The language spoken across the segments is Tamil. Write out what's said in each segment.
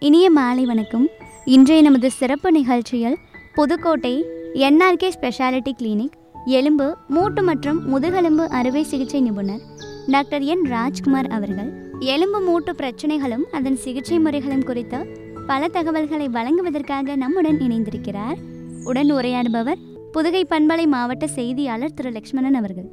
இனிய மாலை வணக்கம் இன்றைய நமது சிறப்பு நிகழ்ச்சியில் புதுக்கோட்டை என்ஆர்கே ஸ்பெஷாலிட்டி கிளினிக் எலும்பு மூட்டு மற்றும் முதுகெலும்பு அறுவை சிகிச்சை நிபுணர் டாக்டர் என் ராஜ்குமார் அவர்கள் எலும்பு மூட்டு பிரச்சனைகளும் அதன் சிகிச்சை முறைகளும் குறித்த பல தகவல்களை வழங்குவதற்காக நம்முடன் இணைந்திருக்கிறார் உடன் உரையாடுபவர் புதுகை பண்பலை மாவட்ட செய்தியாளர் திரு லக்ஷ்மணன் அவர்கள்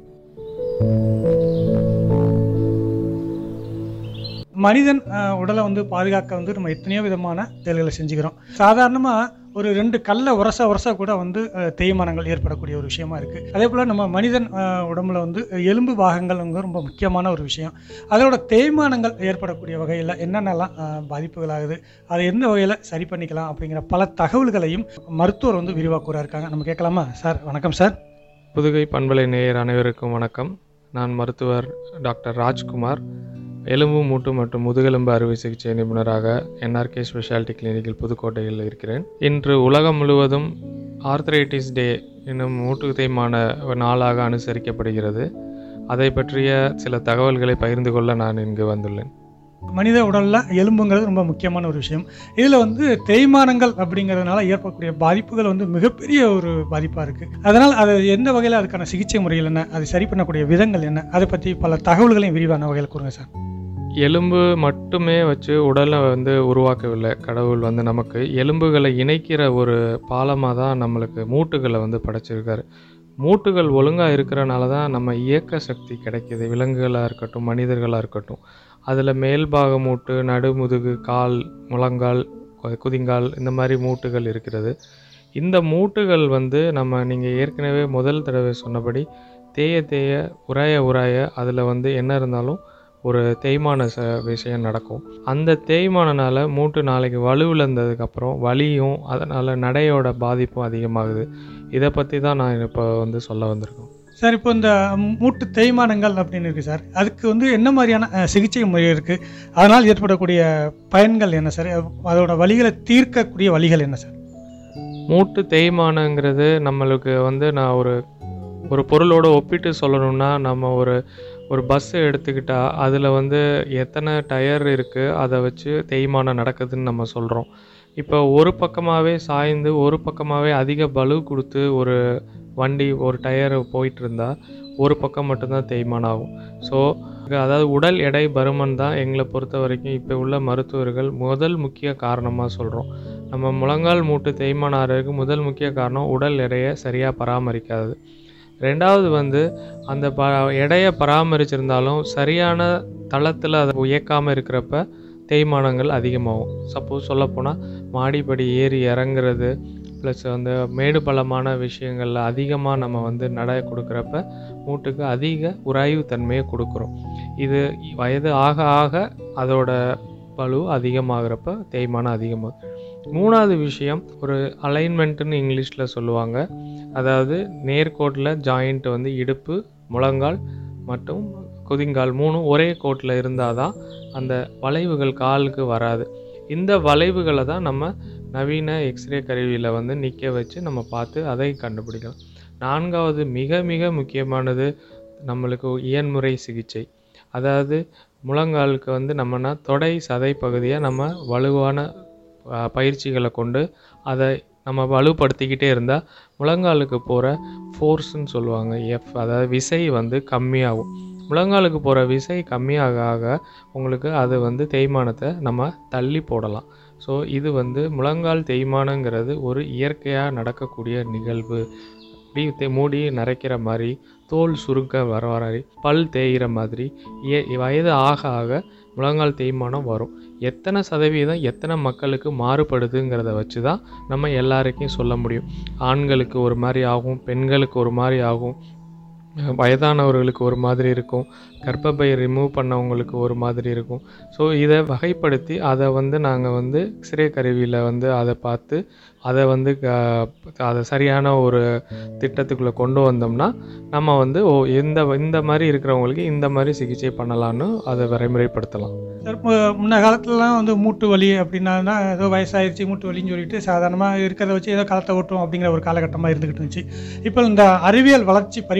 மனிதன் அஹ், உடலை வந்து பாதுகாக்க வந்து நம்ம எத்தனையோ விதமான செயல்களை செஞ்சுக்கிறோம் சாதாரணமாக ஒரு ரெண்டு கல்லை உரச உரச கூட வந்து அஹ், தேய்மானங்கள் ஏற்படக்கூடிய ஒரு விஷயமா இருக்குது அதே போல் நம்ம மனிதன் அஹ், உடம்புல வந்து எலும்பு பாகங்கள் வந்து ரொம்ப முக்கியமான ஒரு விஷயம் அதோட தேய்மானங்கள் ஏற்படக்கூடிய வகையில் என்னென்னலாம் அஹ், பாதிப்புகளாகுது அதை எந்த வகையில் சரி பண்ணிக்கலாம் அப்படிங்கிற பல தகவல்களையும் மருத்துவர் வந்து விரிவாக கூற இருக்காங்க நம்ம கேட்கலாமா சார் வணக்கம் சார் புதுகை பண்பலை நேயர் அனைவருக்கும் வணக்கம் நான் மருத்துவர் டாக்டர் ராஜ்குமார் எலும்பு மூட்டு மற்றும் முதுகெலும்பு அறுவை சிகிச்சை நிபுணராக என்ஆர்கே ஸ்பெஷாலிட்டி கிளினிக்கில் புதுக்கோட்டையில் இருக்கிறேன் இன்று உலகம் முழுவதும் ஆர்த்ரைட்டிஸ் டே என்னும் மூட்டு தேய்மான நாளாக அனுசரிக்கப்படுகிறது அதை பற்றிய சில தகவல்களை பகிர்ந்து கொள்ள நான் இங்கு வந்துள்ளேன் மனித உடலில் எலும்புங்கிறது ரொம்ப முக்கியமான ஒரு விஷயம் இதில் வந்து தேய்மானங்கள் அப்படிங்கிறதுனால ஏற்படக்கூடிய பாதிப்புகள் வந்து மிகப்பெரிய ஒரு பாதிப்பாக இருக்குது அதனால் அது எந்த வகையில் அதுக்கான சிகிச்சை முறைகள் என்ன அதை சரி பண்ணக்கூடிய விதங்கள் என்ன அதை பற்றி பல தகவல்களையும் விரிவான வகையில் கூறுங்க சார் எலும்பு மட்டுமே வச்சு உடலை வந்து உருவாக்கவில்லை கடவுள் வந்து நமக்கு எலும்புகளை இணைக்கிற ஒரு பாலமாக தான் நம்மளுக்கு மூட்டுகளை வந்து படைச்சிருக்காரு மூட்டுகள் ஒழுங்காக இருக்கிறனால தான் நம்ம இயக்க சக்தி கிடைக்கிது விலங்குகளாக இருக்கட்டும் மனிதர்களாக இருக்கட்டும் அதில் மேல்பாக மூட்டு நடுமுதுகு கால் முழங்கால் கு- குதிங்கால் இந்த மாதிரி மூட்டுகள் இருக்கிறது இந்த மூட்டுகள் வந்து நம்ம நீங்கள் ஏற்கனவே முதல் தடவை சொன்னபடி தேய தேய உராய உராய அதில் வந்து என்ன இருந்தாலும் ஒரு தேய்மான ச விஷயம் நடக்கும் அந்த தேய்மானனால மூட்டு நாளைக்கு வலுவிழந்ததுக்கப்புறம் வலியும் அதனால் நடையோட பாதிப்பும் அதிகமாகுது இதை பற்றி தான் நான் இப்போ வந்து சொல்ல வந்திருக்கோம் சார் இப்போ இந்த மூட்டு தேய்மானங்கள் அப்படின்னு இருக்குது சார் அதுக்கு வந்து என்ன மாதிரியான அஹ், சிகிச்சை முறை இருக்குது அதனால் ஏற்படக்கூடிய பயன்கள் என்ன சார் அதோட வலிகளை தீர்க்கக்கூடிய வழிகள் என்ன சார் மூட்டு தேய்மானங்கிறது நம்மளுக்கு வந்து நான் ஒரு ஒரு பொருளோட ஒப்பிட்டு சொல்லணும்னா நம்ம ஒரு ஒரு பஸ் எடுத்துக்கிட்டால் அதில் வந்து எத்தனை டயர் இருக்குது அதை வச்சு தேய்மானம் நடக்குதுன்னு நம்ம சொல்கிறோம் இப்போ ஒரு பக்கமாகவே சாய்ந்து ஒரு பக்கமாகவே அதிக பளு கொடுத்து ஒரு வண்டி ஒரு டயர் போயிட்டு இருந்தால் ஒரு பக்கம் மட்டும்தான் தேய்மானம் ஆகும் ஸோ அதாவது உடல் எடை பருமன் தான் எங்களை பொறுத்த வரைக்கும் இப்போ உள்ள மருத்துவர்கள் முதல் முக்கிய காரணமாக சொல்கிறோம் நம்ம முழங்கால் மூட்டு தேய்மானம் ஆகிறதுக்கு முதல் முக்கிய காரணம் உடல் எடையை சரியாக பராமரிக்காது ரெண்டாவது வந்து அந்த ப எடையை பராமரிச்சிருந்தாலும் சரியான தளத்தில் அதை இயக்காமல் இருக்கிறப்ப தேய்மானங்கள் அதிகமாகும் சப்போஸ் சொல்லப்போனால் மாடிப்படி ஏறி இறங்குறது ப்ளஸ் வந்து மேடு பள்ளமான விஷயங்களில் அதிகமாக நம்ம வந்து நட கொடுக்குறப்ப மூட்டுக்கு அதிக உராய்வு தன்மையை கொடுக்குறோம் இது வயது ஆக ஆக அதோட பளு அதிகமாகிறப்ப தேய்மானம் அதிகமாகும் மூணாவது விஷயம் ஒரு அலைன்மெண்ட்டுன்னு இங்கிலீஷில் சொல்லுவாங்க அதாவது நேர்கோட்டில் ஜாயிண்ட் வந்து இடுப்பு முழங்கால் மற்றும் குதிங்கால் மூணும் ஒரே கோட்டில் இருந்தால் தான் அந்த வளைவுகள் காலுக்கு வராது இந்த வளைவுகளை தான் நம்ம நவீன எக்ஸ்ரே கருவியில் வந்து நிற்க வச்சு நம்ம பார்த்து அதை கண்டுபிடிக்கலாம் நான்காவது மிக மிக முக்கியமானது நம்மளுக்கு இயன்முறை சிகிச்சை அதாவது முழங்காலுக்கு வந்து நம்மனா தொடை சதை பகுதியை நம்ம வலுவான அஹ், பயிற்சிகளை கொண்டு அதை நம்ம வலுப்படுத்திக்கிட்டே இருந்தால் முழங்காலுக்கு போகிற ஃபோர்ஸ்ன்னு சொல்லுவாங்க எஃப் அதாவது விசை வந்து கம்மியாகும் முழங்காலுக்கு போகிற விசை கம்மியாக ஆக உங்களுக்கு அது வந்து தேய்மானத்தை நம்ம தள்ளி போடலாம் ஸோ இது வந்து முழங்கால் தேய்மானங்கிறது ஒரு இயற்கையாக நடக்கக்கூடிய நிகழ்வு அப்படி தே- மூடி நரைக்கிற மாதிரி தோல் சுருக்க வர வர பல் தேயிற மாதிரி ஏ- வயது ஆக ஆக முழங்கால் தேய்மானம் வரும் எத்தனை சதவீதம் எத்தனை மக்களுக்கு மாறுபடுதுங்கிறத வச்சு தான் நம்ம எல்லாருக்கும் சொல்ல முடியும் ஆண்களுக்கு ஒரு மாதிரி ஆகும் பெண்களுக்கு ஒரு மாதிரி ஆகும் அஹ் வயதானவர்களுக்கு ஒரு மாதிரி இருக்கும் கர்ப்பப்பை ரிமூவ் பண்ணவங்களுக்கு ஒரு மாதிரி இருக்கும் ஸோ இதை வகைப்படுத்தி அதை வந்து நாங்கள் வந்து எக்ஸ்ரே கருவியில் வந்து அதை பார்த்து அதை வந்து க- அதை சரியான ஒரு திட்டத்துக்குள்ளே கொண்டு வந்தோம்னா நம்ம வந்து ஓ இந்த இந்த மாதிரி இருக்கிறவங்களுக்கு இந்த மாதிரி சிகிச்சை பண்ணலான்னு அதை வரைமுறைப்படுத்தலாம் சார் இப்போ முன்ன காலத்துலலாம் வந்து மூட்டு வலி அப்படின்னா ஏதோ வயசாயிருச்சு மூட்டு வலின்னு சொல்லிட்டு சாதாரணமாக இருக்கிறத வச்சு ஏதோ காலத்தை ஓட்டும் அப்படிங்கிற ஒரு காலகட்டமாக இருந்துகிட்டு இருந்துச்சு இப்போ இந்த அறிவியல் வளர்ச்சி பரிமாணம்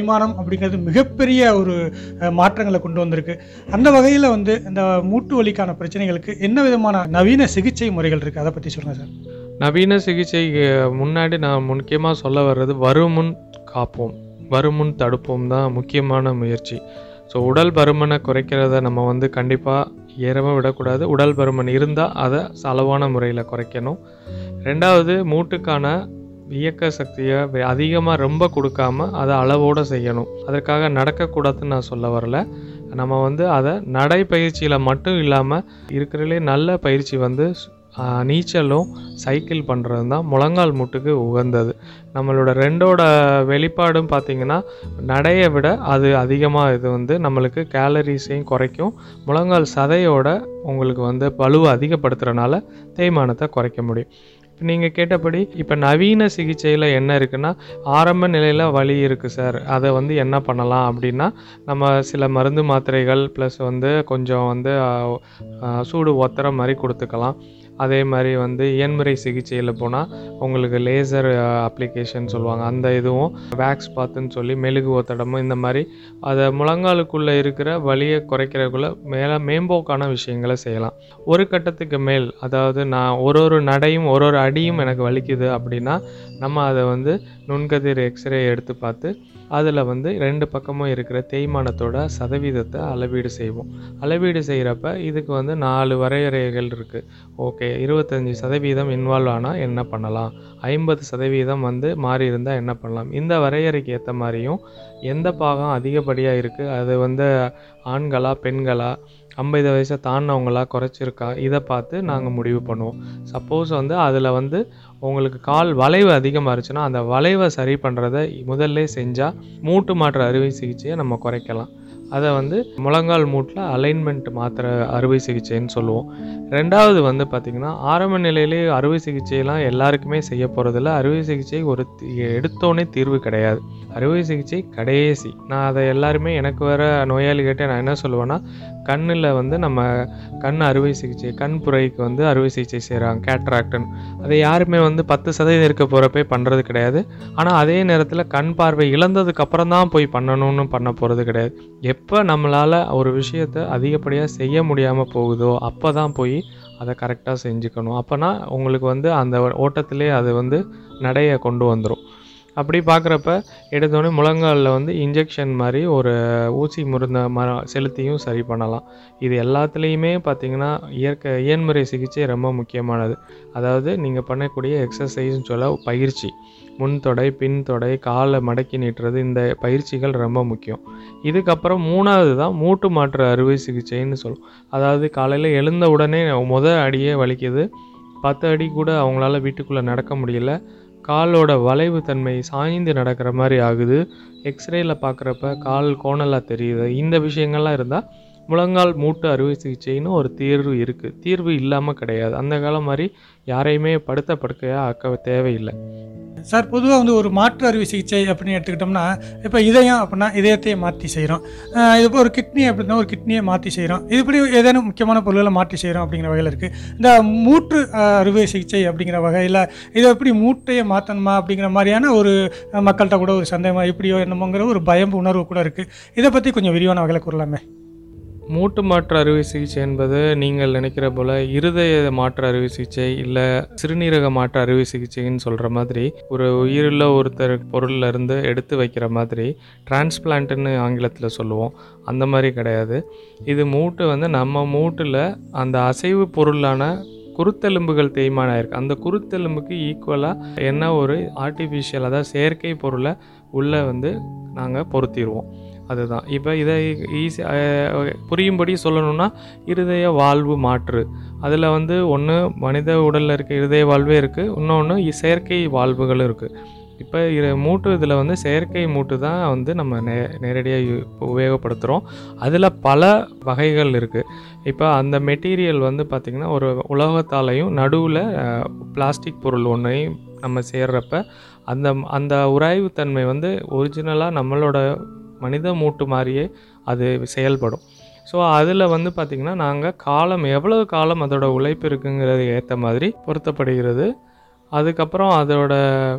அப்படிங்கிறது மிகப்பெரிய ஒரு அஹ், மாற்றங்களை கொண்டு வந்திருக்கு அந்த வகையில் வந்து இந்த மூட்டு வலிக்கான பிரச்சனைகளுக்கு என்ன விதமான நவீன சிகிச்சை முறைகள் இருக்குது அதை பற்றி சொல்லுங்கள் சார் நவீன சிகிச்சைக்கு முன்னாடி நான் முக்கியமாக சொல்ல வர்றது வருமுன் காப்போம் வருமுன் தடுப்போம் தான் முக்கியமான முயற்சி ஸோ உடல் பருமனை குறைக்கிறத நம்ம வந்து கண்டிப்பாக ஏறவும் விடக்கூடாது உடல் பருமன் இருந்தால் அதை அளவான முறையில் குறைக்கணும் ரெண்டாவது மூட்டுக்கான இயக்க சக்தியை அதிகமாக ரொம்ப கொடுக்காம அதை அளவோடு செய்யணும் அதற்காக நடக்கக்கூடாதுன்னு நான் சொல்ல வரல நம்ம வந்து அதை நடைப்பயிற்சியில் மட்டும் இல்லாமல் இருக்கிறதுலே நல்ல பயிற்சி வந்து ஆ, நீச்சலும் சைக்கிள் பண்ணுறது தான் முழங்கால் மூட்டுக்கு உகந்தது நம்மளோட ரெண்டோட வெளிப்பாடும் பார்த்திங்கன்னா நடையை விட அது அதிகமாக இது வந்து நம்மளுக்கு கேலரிஸையும் குறைக்கும் முழங்கால் சதையோட உங்களுக்கு வந்து பளுவை அதிகப்படுத்துறனால தேய்மானத்தை குறைக்க முடியும் இப்போ நீங்கள் கேட்டபடி இப்போ நவீன சிகிச்சையில் என்ன இருக்குன்னா ஆரம்ப நிலையில் வலி இருக்குது சார் அதை வந்து என்ன பண்ணலாம் அப்படின்னா நம்ம சில மருந்து மாத்திரைகள் ப்ளஸ் வந்து கொஞ்சம் வந்து ஆ, ஆ, சூடு ஒத்துற மாதிரி கொடுத்துக்கலாம் அதே மாதிரி வந்து இயன்முறை சிகிச்சையில் போனால் உங்களுக்கு லேசர் அப்ளிகேஷன் சொல்லுவாங்க அந்த இதுவும் வேக்ஸ் பாத்துன்னு சொல்லி மெழுகு ஒத்தடமும் இந்த மாதிரி அதை முழங்காலுக்குள்ளே இருக்கிற வலியை குறைக்கிறதுக்குள்ள மேலே மேம்போக்கான விஷயங்களை செய்யலாம் ஒரு கட்டத்துக்கு மேல் அதாவது நான் ஒரு ஒரு நடையும் ஒரு ஒரு அடியும் எனக்கு வலிக்குது அப்படின்னா நம்ம அதை வந்து நுண்கதிர் எக்ஸ்ரே எடுத்து பார்த்து அதில் வந்து ரெண்டு பக்கமும் இருக்கிற தேய்மானத்தோட சதவீதத்தை அளவீடு செய்வோம் அளவீடு செய்கிறப்ப இதுக்கு வந்து நாலு வரையறைகள் இருக்குது ஓகே இருபத்தஞ்சி சதவீதம் இன்வால்வ் ஆனால் என்ன பண்ணலாம் ஐம்பது சதவீதம் வந்து மாறி இருந்தால் என்ன பண்ணலாம் இந்த வரையறைக்கு ஏற்ற மாதிரியும் எந்த பாகம் அதிகப்படியாக இருக்குது அது வந்து ஆண்களா பெண்களா ஐம்பது வயசை தாண்டினவங்களா குறைச்சிருக்கா இதை பார்த்து நாங்கள் முடிவு பண்ணுவோம் சப்போஸ் வந்து அதில் வந்து உங்களுக்கு கால் வளைவு அதிகமாக இருந்துச்சுன்னா அந்த வளைவை சரி பண்ணுறத முதல்ல செஞ்சால் மூட்டு மாற்று அறுவை சிகிச்சையை நம்ம குறைக்கலாம் அதை வந்து முழங்கால் மூட்டில் அலைன்மெண்ட் மாத்திர அறுவை சிகிச்சைன்னு சொல்லுவோம் ரெண்டாவது வந்து பார்த்திங்கன்னா ஆரம்ப நிலையிலே அறுவை சிகிச்சையெல்லாம் எல்லாருக்குமே செய்ய போகிறதில்ல அறுவை சிகிச்சை ஒரு தி- எடுத்தோனே தீர்வு கிடையாது அறுவை சிகிச்சை கடைசி நான் அதை எல்லாருமே எனக்கு வர நோயாளி கிட்ட நான் என்ன சொல்லுவேன்னா கண்ணில் வந்து நம்ம கண் அறுவை சிகிச்சை கண் புரைக்கு வந்து அறுவை சிகிச்சை செய்கிறாங்க கேட்ராக்ட்னு அதை யாருமே வந்து பத்து சதவீதம் இருக்க போகிறப்பே பண்ணுறது கிடையாது ஆனால் அதே நேரத்தில் கண் பார்வை இழந்ததுக்கு அப்புறம் தான் போய் பண்ணணும்னு பண்ண போகிறது கிடையாது எப்போ நம்மளால் ஒரு விஷயத்தை அதிகப்படியாக செய்ய முடியாமல் போகுதோ அப்போ தான் போய் அதை கரெக்டாக செஞ்சுக்கணும் அப்போனா உங்களுக்கு வந்து அந்த ஓட்டத்திலே அது வந்து நடைய கொண்டு வந்துடும் அப்படி பார்க்குறப்ப எடுத்தோடனே முழங்காலில் வந்து இன்ஜெக்ஷன் மாதிரி ஒரு ஊசி மருந்த ம செலுத்தியும் சரி பண்ணலாம் இது எல்லாத்துலேயுமே பார்த்தீங்கன்னா இயற்கை இயன்முறை சிகிச்சை ரொம்ப முக்கியமானது அதாவது நீங்கள் பண்ணக்கூடிய எக்ஸசைஸ்னு சொல்ல பயிற்சி முன் தொடை பின் தொடை காலை மடக்கி நீட்டுறது இந்த பயிற்சிகள் ரொம்ப முக்கியம் இதுக்கப்புறம் மூணாவது தான் மூட்டு மாற்று அறுவை சிகிச்சைன்னு சொல்லும் அதாவது காலையில் எழுந்த உடனே முத அடியே வலிக்குது பத்து அடி கூட அவங்களால வீட்டுக்குள்ளே நடக்க முடியல காலோட வளைவு தன்மை சாய்ந்து நடக்கிற மாதிரி ஆகுது எக்ஸ்ரேல பார்க்குறப்ப கால் கோணலாக தெரியுது இந்த விஷயங்கள்லாம் இருந்தால் முழங்கால் மூட்டு அறுவை சிகிச்சைன்னு ஒரு தீர்வு இருக்குது தீர்வு இல்லாமல் கிடையாது அந்த காலம் மாதிரி யாரையுமே படுத்த படுக்கையாக ஆக்க தேவையில்லை சார் பொதுவாக வந்து ஒரு மாற்று அறுவை சிகிச்சை அப்படின்னு எடுத்துக்கிட்டோம்னா இப்போ இதயம் அப்படின்னா இதயத்தையே மாற்றி செய்கிறோம் இது இப்போ ஒரு கிட்னி அப்படின்னா ஒரு கிட்னியை மாற்றி செய்கிறோம் இதுபடி ஏதேனும் முக்கியமான பொருள்களை மாற்றி செய்கிறோம் அப்படிங்கிற வகையில் இருக்குது இந்த மூற்று அஹ், அறுவை சிகிச்சை அப்படிங்கிற வகையில் இதை எப்படி மூட்டையை மாற்றணுமா அப்படிங்கிற மாதிரியான ஒரு அஹ், மக்கள்கிட்ட கூட ஒரு சந்தேகமாக எப்படியோ என்னமோங்கிற ஒரு பயம் உணர்வு கூட இருக்குது இதை பற்றி கொஞ்சம் விரிவான வகையில் கூறலாமே மூட்டு மாற்று அறுவை சிகிச்சை என்பது நீங்கள் நினைக்கிற போல் இருதய மாற்று அறுவை சிகிச்சை இல்லை சிறுநீரக மாற்று அறுவை சிகிச்சைன்னு சொல்கிற மாதிரி ஒரு உயிருள்ள ஒருத்தர் பொருள்ல இருந்து எடுத்து வைக்கிற மாதிரி டிரான்ஸ்பிளான்ட்டுன்னு ஆங்கிலத்தில் சொல்லுவோம் அந்த மாதிரி கிடையாது இது மூட்டு வந்து நம்ம மூட்டில் அந்த அசைவு பொருளான குருத்தெலும்புகள் தேய்மானம் ஆயிருக்கு அந்த குருத்தெலும்புக்கு ஈக்குவலாக என்ன ஒரு ஆர்டிஃபிஷியல் அதாவது செயற்கை பொருளை உள்ளே வந்து நாங்கள் பொருத்திடுவோம் அதுதான் இப்போ இதை ஈஸி புரியும்படி சொல்லணும்னா இருதய வாழ்வு மாற்று அதில் வந்து ஒன்று மனித உடலில் இருக்க இருதய வாழ்வே இருக்குது இன்னொன்று செயற்கை வாழ்வுகளும் இருக்குது இப்போ இரு மூட்டு இதில் வந்து செயற்கை மூட்டு தான் வந்து நம்ம நே நேரடியாக உபயோகப்படுத்துகிறோம் அதில் பல வகைகள் இருக்குது இப்போ அந்த மெட்டீரியல் வந்து பார்த்திங்கன்னா ஒரு உலோகத்தாலையும் நடுவில் பிளாஸ்டிக் பொருள் ஒன்றையும் நம்ம சேர்றப்ப அந்த அந்த உராய்வுத்தன்மை வந்து ஒரிஜினலாக நம்மளோட மனித மூட்டு மாதிரியே அது செயல்படும் ஸோ அதில் வந்து பார்த்திங்கன்னா நாங்கள் காலம் எவ்வளவு காலம் அதோட உழைப்பு இருக்குங்கிறது ஏற்ற மாதிரி பொருத்தப்படுகிறது அதுக்கப்புறம் அதோட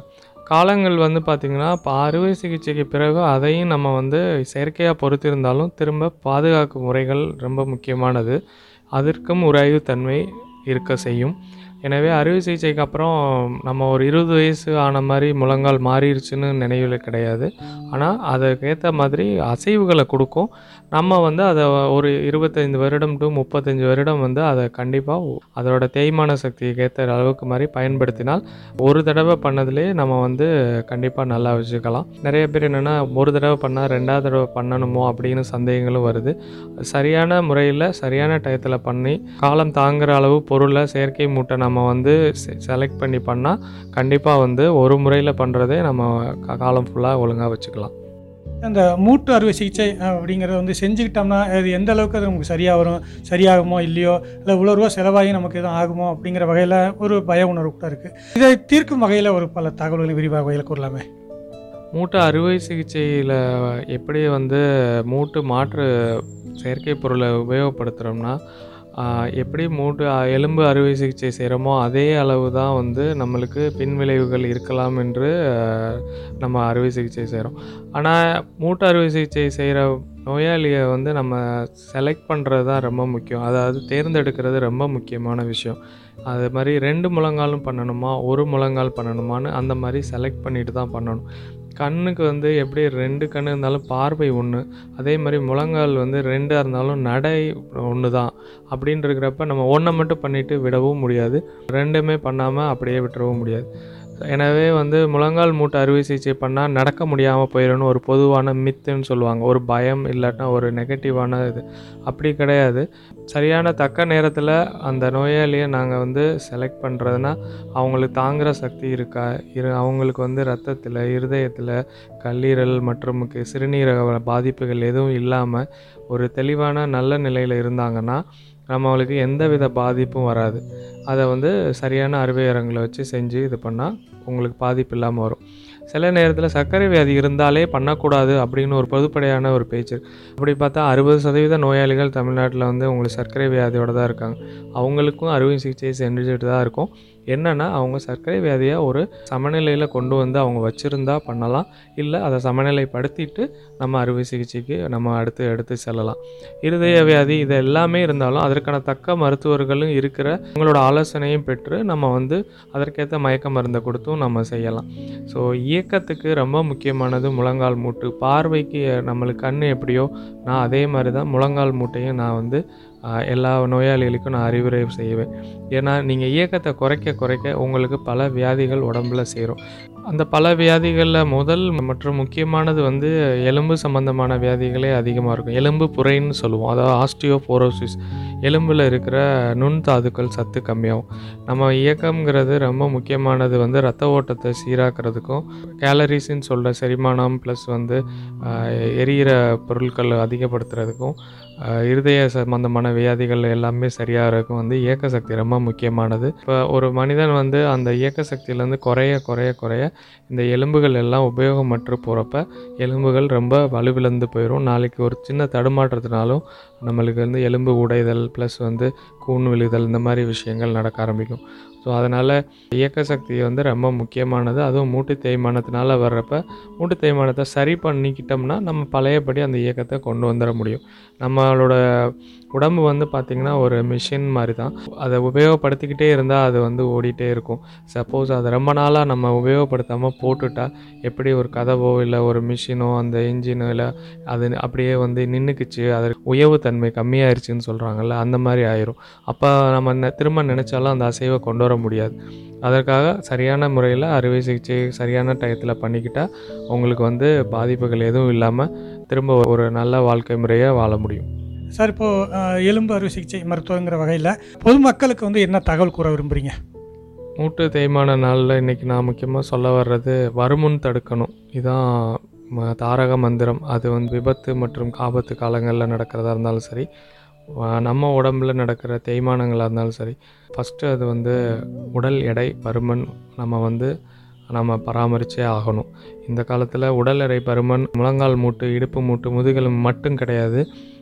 காலங்கள் வந்து பார்த்திங்கன்னா இப்போ அறுவை சிகிச்சைக்கு பிறகு அதையும் நம்ம வந்து செயற்கையாக பொறுத்திருந்தாலும் திரும்ப பாதுகாக்கும் முறைகள் ரொம்ப முக்கியமானது அதற்கும் ஒரு ஆய்வுத்தன்மை இருக்க செய்யும் எனவே அறுவை சிகிச்சைக்கு அப்புறம் நம்ம ஒரு இருபது வயசு ஆன மாதிரி முழங்கால் மாறிடுச்சுன்னு நினைவில் கிடையாது ஆனால் அதுக்கேற்ற மாதிரி அசைவுகளை கொடுக்கும் நம்ம வந்து அதை ஒரு இருபத்தைந்து வருடம் டு முப்பத்தஞ்சு வருடம் வந்து அதை கண்டிப்பாக அதோட தேய்மான சக்திக்கு ஏற்ற அளவுக்கு மாதிரி பயன்படுத்தினால் ஒரு தடவை பண்ணதுலேயே நம்ம வந்து கண்டிப்பாக நல்லா வச்சுக்கலாம் நிறைய பேர் என்னென்னா ஒரு தடவை பண்ணால் ரெண்டாவது தடவை பண்ணணுமோ அப்படின்னு சந்தேகங்களும் வருது சரியான முறையில் சரியான டயத்தில் பண்ணி காலம் தாங்குகிற அளவு பொருளை செயற்கை மூட்டை நம்ம வந்து செலக்ட் பண்ணி பண்ணால் கண்டிப்பாக வந்து ஒரு முறையில் பண்ணுறதே நம்ம கா- காலம் ஃபுல்லாக ஒழுங்காக வச்சுக்கலாம் அந்த மூட்டு அறுவை சிகிச்சை அஹ், அப்படிங்கிறத வந்து செஞ்சுக்கிட்டோம்னா அது எந்த அளவுக்கு அது நமக்கு சரியாக வரும் சரியாகுமோ இல்லையோ இல்லை இவ்வளோ ரூபா செலவாகி நமக்கு எதுவும் ஆகுமோ அப்படிங்கிற வகையில் ஒரு பய உணர்வு கூட இருக்குது இதை தீர்க்கும் வகையில் ஒரு பல தகவல்களை விரிவாக வகையில் கூறலாமே மூட்டு அறுவை சிகிச்சையில் எப்படி வந்து மூட்டு மாற்று செயற்கை பொருளை உபயோகப்படுத்துகிறோம்னா ஆஹ், எப்படி மூட்டு அ- எலும்பு அறுவை சிகிச்சை செய்கிறோமோ அதே அளவு தான் வந்து நம்மளுக்கு பின்விளைவுகள் இருக்கலாம் என்று ஆஹ், நம்ம அறுவை சிகிச்சை செய்கிறோம் ஆனால் மூட்டு அறுவை சிகிச்சை செய்கிற நோயாளியை வந்து நம்ம செலக்ட் பண்ணுறது தான் ரொம்ப முக்கியம் அதாவது தேர்ந்தெடுக்கிறது ரொம்ப முக்கியமான விஷயம் அது மாதிரி ரெண்டு முழங்காலும் பண்ணணுமா ஒரு முழங்கால் பண்ணணுமான்னு அந்த மாதிரி செலக்ட் பண்ணிட்டு தான் பண்ணணும் கண்ணுக்கு வந்து எப்படி ரெண்டு கண் இருந்தாலும் பார்வை ஒன்று அதே மாதிரி முழங்கால் வந்து ரெண்டாக இருந்தாலும் நடை ஒன்று தான் அப்படின்னு இருக்கிறப்ப நம்ம ஒன்றை மட்டும் பண்ணிட்டு விடவும் முடியாது ரெண்டுமே பண்ணாமல் அப்படியே விட்டுறவும் முடியாது எனவே வந்து முழங்கால் மூட்டு அறுவை சிகிச்சை பண்ணால் நடக்க முடியாமல் போயிடும்னு ஒரு பொதுவான மித்துன்னு சொல்லுவாங்க ஒரு பயம் இல்லாட்டினா ஒரு நெகட்டிவான இது அப்படி கிடையாது சரியான தக்க நேரத்தில் அந்த நோயாளியை நாங்கள் வந்து செலக்ட் பண்ணுறதுனா அவங்களுக்கு தாங்குகிற சக்தி இருக்கா இரு அவங்களுக்கு வந்து ரத்தத்தில் இருதயத்தில் கல்லீரல் மற்றும் கு- சிறுநீரக பாதிப்புகள் எதுவும் இல்லாமல் ஒரு தெளிவான நல்ல நிலையில் இருந்தாங்கன்னா நம்மளுக்கு எந்தவித பாதிப்பும் வராது அதை வந்து சரியான அறுவை அரங்கில் வச்சு செஞ்சு இது பண்ணால் உங்களுக்கு பாதிப்பு இல்லாமல் வரும் சில நேரத்தில் சர்க்கரை வியாதி இருந்தாலே பண்ணக்கூடாது அப்படின்னு ஒரு பொதுப்படையான ஒரு பேச்சு இருக்கு. அப்படி பார்த்தா அறுபது சதவீத நோயாளிகள் தமிழ்நாட்டில் வந்து உங்களுக்கு சர்க்கரை வியாதியோட தான் இருக்காங்க அவங்களுக்கும் அறுவை சிகிச்சை செஞ்சுட்டு தான் இருக்கும் என்னென்னா அவங்க சர்க்கரை வியாதியை ஒரு சமநிலையில் கொண்டு வந்து அவங்க வச்சுருந்தா பண்ணலாம் இல்லை அதை சமநிலைப்படுத்திட்டு நம்ம அறுவை சிகிச்சைக்கு நம்ம அடுத்து எடுத்து செல்லலாம் இருதய வியாதி இது எல்லாமே இருந்தாலும் அதற்கான தக்க மருத்துவர்களும் இருக்கிற உங்களோட ஆலோசனையும் பெற்று நம்ம வந்து அதற்கேற்ற மயக்க மருந்தை கொடுத்தும் நம்ம செய்யலாம் ஸோ இயக்கத்துக்கு ரொம்ப முக்கியமானது முழங்கால் மூட்டு பார்வைக்கு நம்மளுக்கு கண் எப்படியோ நான் அதே மாதிரி தான் முழங்கால் மூட்டையும் நான் வந்து ஆஹ், எல்லா நோயாளிகளுக்கும் நான் அறிவுரை செய்வேன் ஏன்னா நீங்கள் இயக்கத்தை குறைக்க குறைக்க உங்களுக்கு பல வியாதிகள் உடம்புல சேரும் அந்த பல வியாதிகளில் முதல் மற்றும் முக்கியமானது வந்து எலும்பு சம்பந்தமான வியாதிகளே அதிகமாக இருக்கும் எலும்பு புரைன்னு சொல்லுவோம் அதாவது ஆஸ்டியோபோரோசிஸ் எலும்பில் இருக்கிற நுண் தாதுக்கள் சத்து கம்மியாகும் நம்ம இயக்கம்ங்கிறது ரொம்ப முக்கியமானது வந்து ரத்த ஓட்டத்தை சீராக்கிறதுக்கும் கேலரிஸ்ன்னு சொல்கிற செரிமானம் ப்ளஸ் வந்து ஆஹ், எரியிற பொருட்கள் அதிகப்படுத்துறதுக்கும் ஆஹ், இருதய சம்பந்தமான வியாதிகள் எல்லாமே சரியாகிறதுக்கும் வந்து இயக்க சக்தி ரொம்ப முக்கியமானது இப்போ ஒரு மனிதன் வந்து அந்த இயக்க சக்தியிலேருந்து குறைய குறைய குறைய இந்த எலும்புகள் எல்லாம் உபயோகமற்று போகிறப்ப எலும்புகள் ரொம்ப வலுவிழந்து போயிடும் நாளைக்கு ஒரு சின்ன தடுமாற்றத்தினாலும் நம்மளுக்கு வந்து எலும்பு உடைதல் ப்ளஸ் வந்து கூன் விழுதல் இந்த மாதிரி விஷயங்கள் நடக்க ஆரம்பிக்கும் ஸோ அதனால் இயக்க சக்தி வந்து ரொம்ப முக்கியமானது அதுவும் மூட்டு தேய்மானத்தினால வர்றப்ப மூட்டு தேய்மானத்தை சரி பண்ணிக்கிட்டோம்னா நம்ம பழையபடி அந்த இயக்கத்தை கொண்டு வந்துட முடியும் நம்மளோட உடம்பு வந்து பார்த்திங்கன்னா ஒரு மிஷின் மாதிரி தான் அதை உபயோகப்படுத்திக்கிட்டே இருந்தால் அது வந்து ஓடிட்டே இருக்கும் சப்போஸ் அதை ரொம்ப நாளாக நம்ம உபயோகப்படுத்தாமல் போட்டுட்டா எப்படி ஒரு கதவோ இல்லை ஒரு மிஷினோ அந்த இன்ஜினோ இல்லை அது அப்படியே வந்து நின்றுக்குச்சு அது உயவு தன்மை கம்மியாயிருச்சுன்னு சொல்கிறாங்கல்ல அந்த மாதிரி ஆயிரும் அப்போ நம்ம நெ- திரும்ப நினச்சாலும் அந்த அசைவை கொண்டு வர முடியாது அதற்காக சரியான முறையில் அறுவை சிகிச்சை சரியான டயத்தில் பண்ணிக்கிட்டால் உங்களுக்கு வந்து பாதிப்புகள் எதுவும் இல்லாமல் திரும்ப ஒரு நல்ல வாழ்க்கை முறையை வாழ முடியும் சார் இப்போது எலும்பு அறுவை சிகிச்சை மருத்துவங்கிற வகையில் பொதுமக்களுக்கு வந்து என்ன தகவல் கூற விரும்புகிறீங்க மூட்டு தேய்மான நாளில் இன்றைக்கி நான் முக்கியமாக சொல்ல வர்றது வருமுன் தடுக்கணும் இதான் ம- தாரக மந்திரம் அது வந்து விபத்து மற்றும் ஆபத்து காலங்களில் நடக்கிறதா இருந்தாலும் சரி வ- நம்ம உடம்புல நடக்கிற தேய்மானங்களாக இருந்தாலும் சரி ஃபஸ்ட்டு அது வந்து உடல் எடை பருமன் நம்ம வந்து நம்ம பராமரித்தே ஆகணும் இந்த காலத்தில் உடல் எடை பருமன் முழங்கால் மூட்டு இடுப்பு மூட்டு முதுகெலும்பு மட்டும் கிடையாது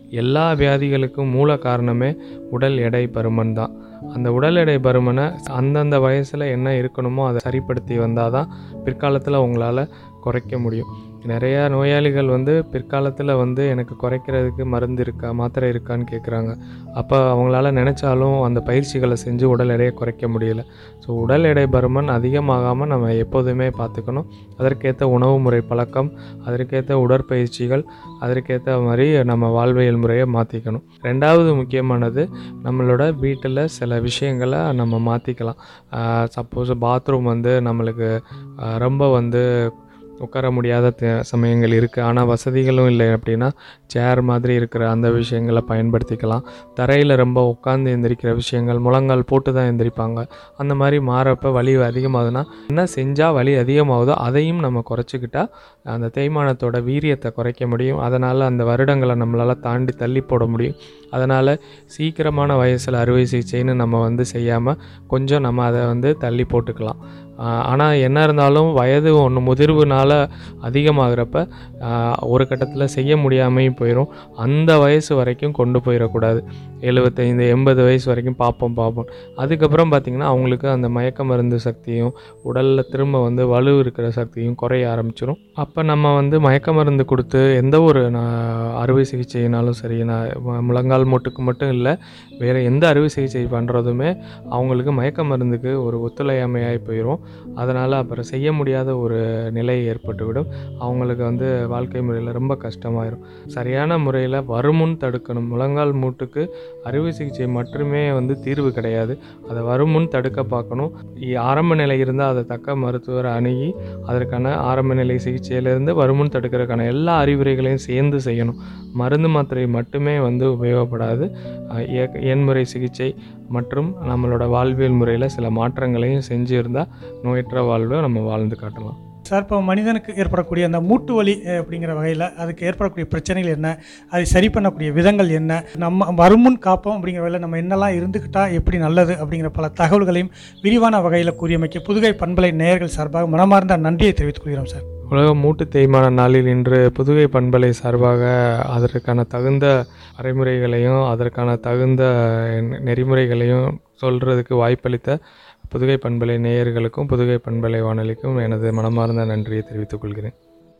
எல்லா வியாதிகளுக்கும் மூல காரணமே உடல் எடை பருமன் தான் அந்த உடல் எடை பருமனை அந்தந்த வயசில் என்ன இருக்கணுமோ அதை சரிப்படுத்தி வந்தால் தான் பிற்காலத்தில் உங்களால் குறைக்க முடியும் நிறையா நோயாளிகள் வந்து பிற்காலத்தில் வந்து எனக்கு குறைக்கிறதுக்கு மருந்து இருக்கா மாத்திரை இருக்கான்னு கேட்குறாங்க அப்போ அவங்களால நினச்சாலும் அந்த பயிற்சிகளை செஞ்சு உடல் எடையை குறைக்க முடியல ஸோ உடல் எடை பருமன் அதிகமாகாமல் நம்ம எப்போதுமே பார்த்துக்கணும் அதற்கேற்ற உணவு முறை பழக்கம் அதற்கேற்ற உடற்பயிற்சிகள் அதற்கேற்ற மாதிரி நம்ம வாழ்வியல் முறையை மாற்றிக்கணும் ரெண்டாவது முக்கியமானது நம்மளோட வீட்டில் சில விஷயங்களை நம்ம மாற்றிக்கலாம் சப்போஸ் பாத்ரூம் வந்து நம்மளுக்கு ஆஹ் ரொம்ப வந்து உட்கார முடியாத த- சமயங்கள் இருக்குது ஆனால் வசதிகளும் இல்லை அப்படின்னா சேர் மாதிரி இருக்கிற அந்த விஷயங்களை பயன்படுத்திக்கலாம் தரையில் ரொம்ப உட்காந்து எந்திரிக்கிற விஷயங்கள் முழங்கால் போட்டு தான் எந்திரிப்பாங்க அந்த மாதிரி மாறப்ப வலி அதிகமாகுதுன்னா என்ன செஞ்சால் வலி அதிகமாகுதோ அதையும் நம்ம குறைச்சிக்கிட்டா அந்த தேய்மானத்தோட வீரியத்தை குறைக்க முடியும் அதனால் அந்த வருடங்களை நம்மளால் தாண்டி தள்ளி போட முடியும் அதனால் சீக்கிரமான வயசில் அறுவை சிகிச்சைன்னு நம்ம வந்து செய்யாமல் கொஞ்சம் நம்ம அதை வந்து தள்ளி போட்டுக்கலாம் ஆனால் என்ன இருந்தாலும் வயது ஒன்று முதிர்வுனால அதிகமாகிறப்ப ஆஹ், ஒரு கட்டத்தில் செய்ய முடியாமையும் போயிடும் அந்த வயசு வரைக்கும் கொண்டு போயிடக்கூடாது எழுபத்தைந்து எண்பது வயசு வரைக்கும் பார்ப்போம் பார்ப்போம் அதுக்கப்புறம் பார்த்திங்கன்னா அவங்களுக்கு அந்த மயக்க மருந்து சக்தியும் உடலில் திரும்ப வந்து வலு இருக்கிற சக்தியும் குறைய ஆரம்பிச்சிடும் அப்போ நம்ம வந்து மயக்க மருந்து கொடுத்து எந்த ஒரு நான் அறுவை சிகிச்சைனாலும் சரி நான் மு- முழங்கால் மூட்டுக்கு மட்டும் இல்லை வேறு எந்த அறுவை சிகிச்சை பண்ணுறதுமே அவங்களுக்கு மயக்க மருந்துக்கு ஒரு ஒத்துழையாமையாகி போயிடும் அதனால் அப்புறம் செய்ய முடியாத ஒரு நிலை ஏற்பட்டுவிடும் அவங்களுக்கு வந்து வாழ்க்கை முறையில் ரொம்ப கஷ்டமாயிரும் சரியான முறையில் வருமுன் தடுக்கணும் முழங்கால் மூட்டுக்கு அறுவை சிகிச்சை மட்டுமே வந்து தீர்வு கிடையாது அதை வருமுன் தடுக்க பார்க்கணும் இ- ஆரம்ப நிலை இருந்தால் அதை தக்க மருத்துவரை அணுகி அதற்கான ஆரம்ப நிலை சிகிச்சையிலேருந்து வருமுன் தடுக்கிறதுக்கான எல்லா அறிவுரைகளையும் சேர்ந்து செய்யணும் மருந்து மாத்திரை மட்டுமே வந்து உபயோகப்படாது அஹ் இயக்க- எண்முறை சிகிச்சை மற்றும் நம்மளோட வாழ்வியல் முறையில் சில மாற்றங்களையும் செஞ்சு இருந்தால் நோயற்ற வாழ்வை நம்ம வாழ்ந்து காட்டலாம் சார் இப்போ மனிதனுக்கு ஏற்படக்கூடிய அந்த மூட்டு வலி அஹ், அப்படிங்கிற வகையில் அதுக்கு ஏற்படக்கூடிய பிரச்சனைகள் என்ன அதை சரி பண்ணக்கூடிய விதங்கள் என்ன நம்ம வருமுன் காப்போம் அப்படிங்கிற வகையில் நம்ம என்னெல்லாம் இருந்துக்கிட்டா எப்படி நல்லது அப்படிங்கிற பல தகவல்களையும் விரிவான வகையில் கூறியமைக்க புதுகை பண்பலை நேயர்கள் சார்பாக மனமார்ந்த நன்றியை தெரிவித்துக் கொள்கிறோம் சார் உலக மூட்டு தேய்மான நாளில் இன்று புதுகை பண்பலை சார்பாக அதற்கான தகுந்த வரைமுறைகளையும் அதற்கான தகுந்த நெ- நெறிமுறைகளையும் சொல்கிறதுக்கு வாய்ப்பளித்த புதுகை பண்பலை நேயர்களுக்கும் புதுகை பண்பலை வானொலிக்கும் எனது மனமார்ந்த நன்றியை தெரிவித்துக் கொள்கிறேன்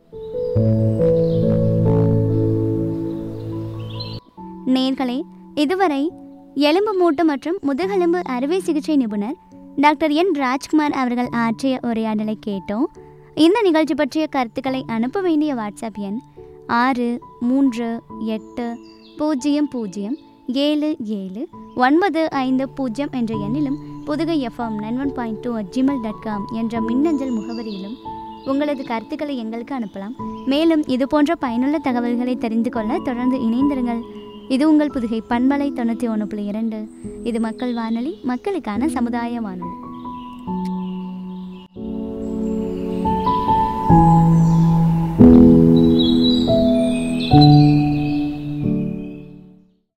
நேர்களே இதுவரை எலும்பு மூட்டு மற்றும் முதுகெலும்பு அறுவை சிகிச்சை நிபுணர் டாக்டர் என் ராஜ்குமார் அவர்கள் ஆற்றிய உரையாடலை கேட்டோம் இந்த நிகழ்ச்சி பற்றிய கருத்துக்களை அனுப்ப வேண்டிய வாட்ஸ்அப் எண் ஆறு மூன்று எட்டு பூஜ்ஜியம் பூஜ்ஜியம் ஏழு ஏழு ஒன்பது ஐந்து பூஜ்ஜியம் என்ற எண்ணிலும் Pudugai FM nine one point two Gmail dot com என்ற மின்னஞ்சல் முகவரியிலும் உங்களது கருத்துக்களை எங்களுக்கு அனுப்பலாம் மேலும் இது போன்ற பயனுள்ள தகவல்களை தெரிந்து கொள்ள தொடர்ந்து இணைந்திருங்கள் இது உங்கள் புதுகை பண்பலை தொண்ணூற்றி ஒன்று புள்ளி இரண்டு இது மக்கள் வானொலி மக்களுக்கான சமுதாய வானொலி